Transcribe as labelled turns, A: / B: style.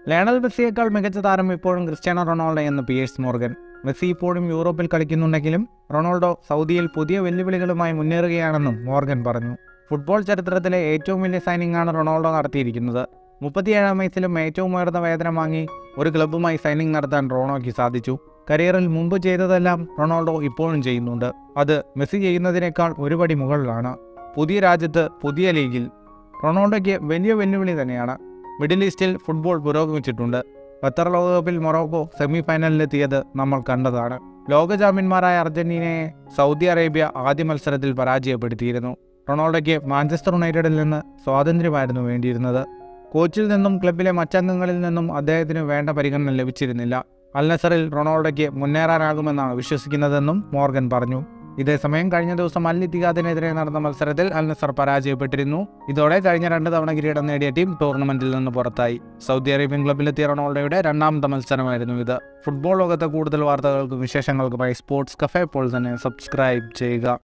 A: Lionel മെസ്സിയേക്കാൾ മികച്ച താരം ഇപ്പോഴും ക്രിസ്ത്യാനോ റൊണാൾഡോ എന്ന് പിയേഴ്സ് മോർഗൻ മെസ്സി ഇപ്പോഴും യൂറോപ്പിൽ കളിക്കുന്നുണ്ടെങ്കിലും റൊണാൾഡോ സൗദിയിൽ പുതിയ വെല്ലുവിളികളുമായി മുന്നേറുകയാണെന്നും മോർഗൻ പറഞ്ഞു ഫുട്ബോൾ ചരിത്രത്തിലെ ഏറ്റവും വലിയ സൈനിങ്ങാണ് റൊണാൾഡോ നടത്തിയിരിക്കുന്നത് മുപ്പത്തിയേഴാം വയസ്സിലും ഏറ്റവും ഉയർന്ന വേതനം വാങ്ങി ഒരു ക്ലബ്ബുമായി സൈനിങ് നടത്താൻ റോണോയ്ക്ക് സാധിച്ചു കരിയറിൽ മുമ്പ് ചെയ്തതെല്ലാം റൊണാൾഡോ ഇപ്പോഴും ചെയ്യുന്നുണ്ട് അത് മെസ്സി ചെയ്യുന്നതിനേക്കാൾ ഒരുപടി മുകളിലാണ് പുതിയ രാജ്യത്ത് പുതിയ ലീഗിൽ റൊണാൾഡോയ്ക്ക് വലിയ വെല്ലുവിളി തന്നെയാണ് മിഡിൽ ഈസ്റ്റിൽ ഫുട്ബോൾ പുരോഗമിച്ചിട്ടുണ്ട് ഖത്തർ ലോകകപ്പിൽ മൊറോക്കോ സെമി ഫൈനലിലെത്തിയത് നമ്മൾ കണ്ടതാണ് ലോക ചാമ്പ്യന്മാരായ അർജന്റീനയെ സൗദി അറേബ്യ ആദ്യ മത്സരത്തിൽ പരാജയപ്പെടുത്തിയിരുന്നു റൊണാൾഡോയ്ക്ക് മാഞ്ചസ്റ്റർ യുണൈറ്റഡിൽ നിന്ന് സ്വാതന്ത്ര്യമായിരുന്നു വേണ്ടിയിരുന്നത് കോച്ചിൽ നിന്നും ക്ലബിലെ മറ്റംഗങ്ങളിൽ നിന്നും അദ്ദേഹത്തിന് വേണ്ട പരിഗണന ലഭിച്ചിരുന്നില്ല അൽ നസറിൽ റൊണാൾഡോയ്ക്ക് മുന്നേറാനാകുമെന്നാണ് വിശ്വസിക്കുന്നതെന്നും മോർഗൻ പറഞ്ഞു ഇതേസമയം കഴിഞ്ഞ ദിവസം അൽ ഇത്തിഹാദിനെതിരെ നടന്ന മത്സരത്തിൽ അൽ നസർ പരാജയപ്പെട്ടിരുന്നു ഇതോടെ കഴിഞ്ഞ രണ്ട് തവണ കിരീടം നേടിയ ടീം ടൂർണമെന്റിൽ നിന്ന് പുറത്തായി സൗദി അറേബ്യൻ ക്ലബിലെത്തിയ റൊണാൾഡോയുടെ രണ്ടാമത്തെ മത്സരമായിരുന്നു ഇത് ഫുട്ബോൾ ലോകത്തെ കൂടുതൽ വാർത്തകൾക്കും വിശേഷങ്ങൾക്കുമായി സ്പോർട്സ് കഫേ ഇപ്പോൾ തന്നെ സബ്സ്ക്രൈബ് ചെയ്യുക